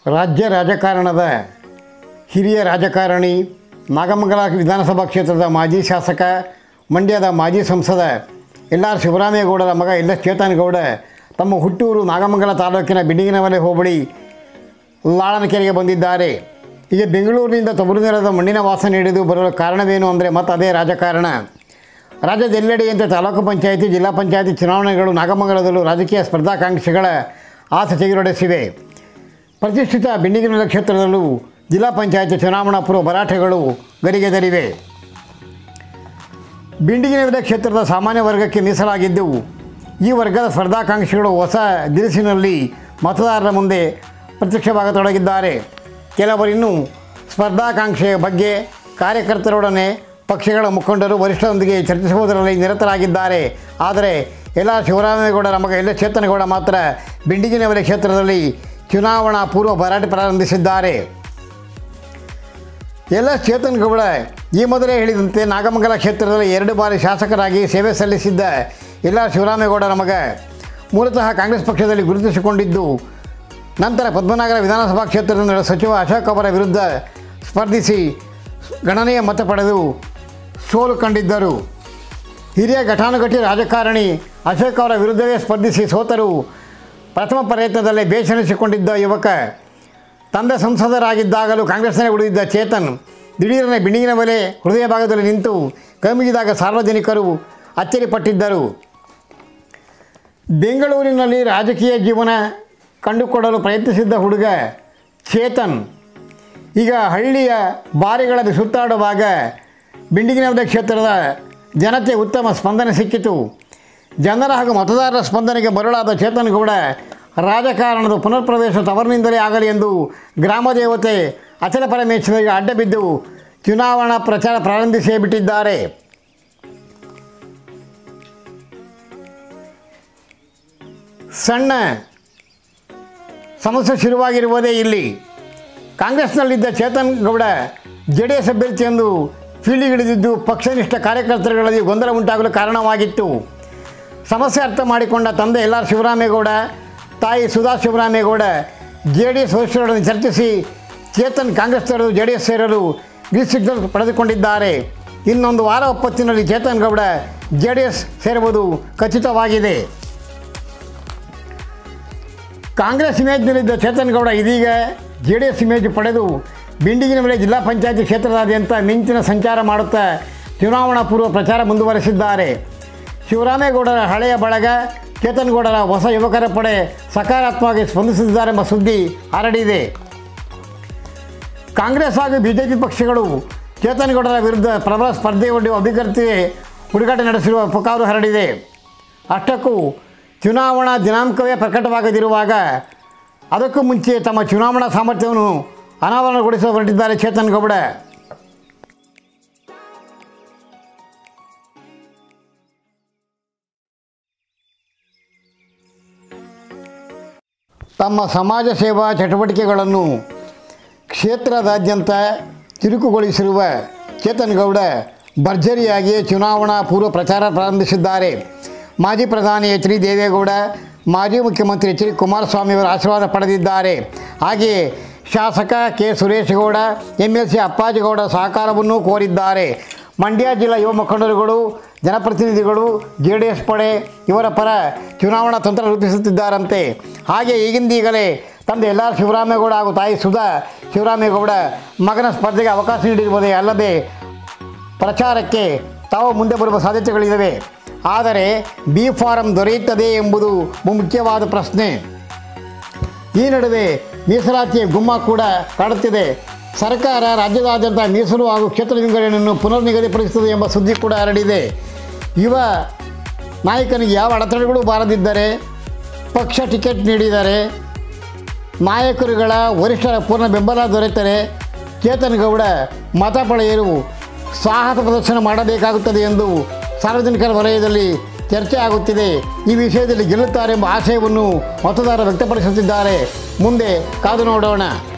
ರಾಜ್ಯ ರಾಜಕಾರಣದ ಹಿರಿಯ ರಾಜಕಾರಣಿ ನಾಗಮಂಗಲ ವಿಧಾನಸಭಾ ಕ್ಷೇತ್ರದ ಮಾಜಿ ಶಾಸಕ ಮಂಡ್ಯದ ಮಾಜಿ ಸಂಸದ ಎಲ್ ಆರ್ ಶಿವರಾಮೇಗೌಡರ ಮಗ ಎಲ್ ಎಸ್ ಚೇತನಗೌಡ ತಮ್ಮ ಹುಟ್ಟೂರು ನಾಗಮಂಗಲ ತಾಲೂಕಿನ ಬಿಡಿಗಿನಮಲೆ ಹೋಬಳಿ ಲಾಳನಕೆರೆಗೆ ಬಂದಿದ್ದಾರೆ ಈಗ ಬೆಂಗಳೂರಿನಿಂದ ತೊಗರಿನೆಲದ ಮಣ್ಣಿನ ವಾಸನೆ ಹಿಡಿದು ಬರಲು ಕಾರಣವೇನು ಅಂದರೆ ಮತ್ತು ಅದೇ ರಾಜಕಾರಣ ರಾಜ್ಯದ ಎಲ್ಲೆಡೆಯಂತೆ ತಾಲೂಕು ಪಂಚಾಯಿತಿ ಜಿಲ್ಲಾ ಪಂಚಾಯಿತಿ ಚುನಾವಣೆಗಳು ನಾಗಮಂಗಲದಲ್ಲೂ ರಾಜಕೀಯ ಸ್ಪರ್ಧಾಕಾಂಕ್ಷಿಗಳ ಆಸೆ ಚಿಗುರೊಡೆಸಿವೆ ಪ್ರತಿಷ್ಠಿತ ಬೆಂಡಿಗಿನ ಕ್ಷೇತ್ರದಲ್ಲೂ ಜಿಲ್ಲಾ ಪಂಚಾಯಿತಿ ಚುನಾವಣಾ ಪೂರ್ವ ಭರಾಟೆಗಳು ಗರಿಗೆದರಿವೆ ಬಿಂಡಿಗಿನ ಕ್ಷೇತ್ರದ ಸಾಮಾನ್ಯ ವರ್ಗಕ್ಕೆ ಮೀಸಲಾಗಿದ್ದು ಈ ವರ್ಗದ ಸ್ಪರ್ಧಾಕಾಂಕ್ಷಿಗಳು ಹೊಸ ದಿರಿಸಿನಲ್ಲಿ ಮತದಾರರ ಮುಂದೆ ಪ್ರತ್ಯಕ್ಷವಾಗತೊಡಗಿದ್ದಾರೆ ಕೆಲವರಿನ್ನೂ ಸ್ಪರ್ಧಾಕಾಂಕ್ಷೆಯ ಬಗ್ಗೆ ಕಾರ್ಯಕರ್ತರೊಡನೆ ಪಕ್ಷಗಳ ಮುಖಂಡರು ವರಿಷ್ಠರೊಂದಿಗೆ ಚರ್ಚಿಸುವುದರಲ್ಲಿ ನಿರತರಾಗಿದ್ದಾರೆ ಆದರೆ ಎಲ್ಲ ಶಿವರಾಮೇಗೌಡರ ಮಗ ಎಲ್ಲ ಚೇತನಗೌಡ ಮಾತ್ರ ಬಿಂಡಿಗಿನವರ ಕ್ಷೇತ್ರದಲ್ಲಿ ಚುನಾವಣಾ ಪೂರ್ವ ಭರಾಟೆ ಪ್ರಾರಂಭಿಸಿದ್ದಾರೆ ಎಲ್ಲ ಚೇತನ್ ಗೌಡ ಈ ಮೊದಲೇ ಹೇಳಿದಂತೆ ನಾಗಮಂಗಲ ಕ್ಷೇತ್ರದಲ್ಲಿ ಎರಡು ಬಾರಿ ಶಾಸಕರಾಗಿ ಸೇವೆ ಸಲ್ಲಿಸಿದ್ದ ಎಲ್ಲ ಶಿವರಾಮೇಗೌಡರ ಮಗ ಮೂಲತಃ ಕಾಂಗ್ರೆಸ್ ಪಕ್ಷದಲ್ಲಿ ಗುರುತಿಸಿಕೊಂಡಿದ್ದು ನಂತರ ಪದ್ಮನಾಗರ ವಿಧಾನಸಭಾ ಕ್ಷೇತ್ರದಿಂದ ಸಚಿವ ಅಶೋಕ್ ಅವರ ವಿರುದ್ಧ ಸ್ಪರ್ಧಿಸಿ ಗಣನೀಯ ಮತ ಪಡೆದು ಸೋಲು ಕಂಡಿದ್ದರು ಹಿರಿಯ ಘಟಾನುಘಟಿ ರಾಜಕಾರಣಿ ಅಶೋಕ್ ಅವರ ವಿರುದ್ಧವೇ ಸ್ಪರ್ಧಿಸಿ ಸೋತರು ಪ್ರಥಮ ಪ್ರಯತ್ನದಲ್ಲೇ ಬೇಸರಿಸಿಕೊಂಡಿದ್ದ ಯುವಕ ತಂದೆ ಸಂಸದರಾಗಿದ್ದಾಗಲೂ ಕಾಂಗ್ರೆಸ್ನಲ್ಲಿ ಉಳಿದಿದ್ದ ಚೇತನ್ ದಿಢೀರನೆ ಬಿಣಿಗಿನ ಮೇಲೆ ಹೃದಯ ಭಾಗದಲ್ಲಿ ನಿಂತು ಕೈಮುಗಿದಾಗ ಸಾರ್ವಜನಿಕರು ಅಚ್ಚರಿಪಟ್ಟಿದ್ದರು ಬೆಂಗಳೂರಿನಲ್ಲಿ ರಾಜಕೀಯ ಜೀವನ ಕಂಡುಕೊಡಲು ಪ್ರಯತ್ನಿಸಿದ್ದ ಹುಡುಗ ಚೇತನ್ ಈಗ ಹಳ್ಳಿಯ ಬಾರಿಗಳಲ್ಲಿ ಸುತ್ತಾಡುವಾಗ ಬಿಂಡಿಗಿನವರ ಕ್ಷೇತ್ರದ ಜನತೆ ಉತ್ತಮ ಸ್ಪಂದನೆ ಸಿಕ್ಕಿತು ಜನರ ಹಾಗೂ ಮತದಾರರ ಸ್ಪಂದನೆಗೆ ಮರಳಾದ ಚೇತನ್ ಗೌಡ ರಾಜಕಾರಣದ ಪುನರ್ ಪ್ರವೇಶ ತವರಿನಿಂದಲೇ ಆಗಲಿ ಎಂದು ಗ್ರಾಮ ದೇವತೆ ಅಚಲ ಪರಮೇಶ್ವರಿಗೆ ಅಡ್ಡಬಿದ್ದು ಚುನಾವಣಾ ಪ್ರಚಾರ ಪ್ರಾರಂಭಿಸೇ ಬಿಟ್ಟಿದ್ದಾರೆ ಸಣ್ಣ ಸಮಸ್ಯೆ ಶುರುವಾಗಿರುವುದೇ ಇಲ್ಲಿ ಕಾಂಗ್ರೆಸ್ನಲ್ಲಿದ್ದ Chetan Gowda J D S ಅಭ್ಯರ್ಥಿ ಎಂದು ಫೀಲ್ಡಿಗಿಳಿದಿದ್ದು ಪಕ್ಷನಿಷ್ಠ ಕಾರ್ಯಕರ್ತರುಗಳಲ್ಲಿ ಗೊಂದಲ ಉಂಟಾಗಲು ಕಾರಣವಾಗಿತ್ತು ಸಮಸ್ಯೆ ಅರ್ಥ ಮಾಡಿಕೊಂಡ ತಂದೆ ಎಲ್ ಆರ್ ಶಿವರಾಮೇಗೌಡ ತಾಯಿ Sudha Shivaramegowda J D S ವರಿಷ್ಠರೊಡನೆ ಚರ್ಚಿಸಿ ಚೇತನ್ ಕಾಂಗ್ರೆಸ್ ತೊರೆದು ಜೆ ಡಿ ಎಸ್ ಸೇರಲು ಗ್ರೀನ್ ಸಿಗ್ನಲ್ ಪಡೆದುಕೊಂಡಿದ್ದಾರೆ ಇನ್ನೊಂದು ವಾರ ಒಪ್ಪತ್ತಿನಲ್ಲಿ Chetan Gowda J D S ಸೇರುವುದು ಖಚಿತವಾಗಿದೆ ಕಾಂಗ್ರೆಸ್ ಇಮೇಜ್ನಲ್ಲಿದ್ದ ಚೇತನ್ ಗೌಡ ಇದೀಗ ಜೆ ಡಿ ಎಸ್ ಇಮೇಜ್ ಪಡೆದು ಬಿಂಡಿಗಿನ ಮೇಲೆ ಜಿಲ್ಲಾ ಪಂಚಾಯತಿ ಕ್ಷೇತ್ರದಾದ್ಯಂತ ಮಿಂಚಿನ ಸಂಚಾರ ಮಾಡುತ್ತಾ ಚುನಾವಣಾ ಪೂರ್ವ ಪ್ರಚಾರ ಮುಂದುವರೆಸಿದ್ದಾರೆ ಶಿವರಾಮೇಗೌಡರ ಹಳೆಯ ಬಳಗ ಚೇತನ್ ಗೌಡರ ಹೊಸ ಯುವಕರ ಪಡೆ ಸಕಾರಾತ್ಮಕವಾಗಿ ಸ್ಪಂದಿಸಿದ್ದಾರೆಂಬ ಸುದ್ದಿ ಹರಡಿದೆ ಕಾಂಗ್ರೆಸ್ ಹಾಗೂ ಬಿಜೆಪಿ ಪಕ್ಷಗಳು ಚೇತನ್ ಗೌಡರ ವಿರುದ್ಧ ಪ್ರಬಲ ಸ್ಪರ್ಧೆ ಒಡ್ಡುವ ಅಭ್ಯರ್ಥಿಗೆ ಹುಡುಕಾಟ ನಡೆಸಿರುವ ಪುಕಾರು ಹರಡಿದೆ ಅಷ್ಟಕ್ಕೂ ಚುನಾವಣಾ ದಿನಾಂಕವೇ ಪ್ರಕಟವಾಗದಿರುವಾಗ ಅದಕ್ಕೂ ಮುಂಚೆ ತಮ್ಮ ಚುನಾವಣಾ ಸಾಮರ್ಥ್ಯವನ್ನು ಅನಾವರಣಗೊಳಿಸಲು ಹೊರಟಿದ್ದಾರೆ ಚೇತನ್ ಗೌಡ ತಮ್ಮ ಸಮಾಜ ಸೇವಾ ಚಟುವಟಿಕೆಗಳನ್ನು ಕ್ಷೇತ್ರದಾದ್ಯಂತ ಚುರುಕುಗೊಳಿಸಿರುವ ಚೇತನ್ ಗೌಡ ಭರ್ಜರಿಯಾಗಿ ಚುನಾವಣಾ ಪೂರ್ವ ಪ್ರಚಾರ ಪ್ರಾರಂಭಿಸಿದ್ದಾರೆ ಮಾಜಿ ಪ್ರಧಾನಿ ಎಚ್ ಡಿ ದೇವೇಗೌಡ ಮಾಜಿ ಮುಖ್ಯಮಂತ್ರಿ ಎಚ್ ಡಿ ಕುಮಾರಸ್ವಾಮಿಯವರ ಆಶೀರ್ವಾದ ಪಡೆದಿದ್ದಾರೆ ಹಾಗೆಯೇ ಶಾಸಕ K Suresh Gowda M L C Appajigowda ಸಹಕಾರವನ್ನು ಕೋರಿದ್ದಾರೆ ಮಂಡ್ಯ ಜಿಲ್ಲಾ ಯುವ ಮುಖಂಡರುಗಳು ಜನಪ್ರತಿನಿಧಿಗಳು ಜೆ ಡಿ ಎಸ್ ಪಡೆ ಇವರ ಪರ ಚುನಾವಣಾ ತಂತ್ರ ರೂಪಿಸುತ್ತಿದ್ದಾರಂತೆ ಹಾಗೆ ಈಗಿಂದೀಗಲೇ ತಂದೆ ಎಲ್ ಆರ್ ಶಿವರಾಮೇಗೌಡ ಹಾಗೂ ತಾಯಿ ಸುಧಾ ಶಿವರಾಮೇಗೌಡ ಮಗನ ಸ್ಪರ್ಧೆಗೆ ಅವಕಾಶ ನೀಡಿರುವುದೇ ಅಲ್ಲದೆ ಪ್ರಚಾರಕ್ಕೆ ತಾವು ಮುಂದೆ ಬರುವ ಸಾಧ್ಯತೆಗಳಿವೆ ಆದರೆ ಬಿ ಫಾರಂ ದೊರೆಯುತ್ತದೆ ಎಂಬುದು ಮುಖ್ಯವಾದ ಪ್ರಶ್ನೆ ಈ ನಡುವೆ ಮೀಸಲಾತಿಯ ಗುಮ್ಮ ಕೂಡ ಕಾಡುತ್ತಿದೆ ಸರ್ಕಾರ ರಾಜ್ಯದಾದ್ಯಂತ ಮೀಸಲು ಹಾಗೂ ಕ್ಷೇತ್ರ ವಿಂಗಡಣೆಯನ್ನು ಪುನರ್ ನಿಗದಿಪಡಿಸುತ್ತದೆ ಎಂಬ ಸುದ್ದಿ ಕೂಡ ಹರಡಿದೆ ಯುವ ನಾಯಕನಿಗೆ ಯಾವ ಅಡೆತಡೆಗಳು ಬಾರದಿದ್ದರೆ ಪಕ್ಷ ಟಿಕೆಟ್ ನೀಡಿದರೆ ನಾಯಕರುಗಳ ವರಿಷ್ಠರ ಪೂರ್ಣ ಬೆಂಬಲ ದೊರೆತರೆ ಚೇತನ್ ಗೌಡ ಮತ ಪಡೆಯಲು ಸಾಹಸ ಪ್ರದರ್ಶನ ಮಾಡಬೇಕಾಗುತ್ತದೆ ಎಂದು ಸಾರ್ವಜನಿಕರ ವಲಯದಲ್ಲಿ ಚರ್ಚೆ ಆಗುತ್ತಿದೆ ಈ ವಿಷಯದಲ್ಲಿ ಗೆಲ್ಲುತ್ತಾರೆ ಎಂಬ ಆಶಯವನ್ನು ಮತದಾರರು ವ್ಯಕ್ತಪಡಿಸುತ್ತಿದ್ದಾರೆ ಮುಂದೆ ಕಾದು ನೋಡೋಣ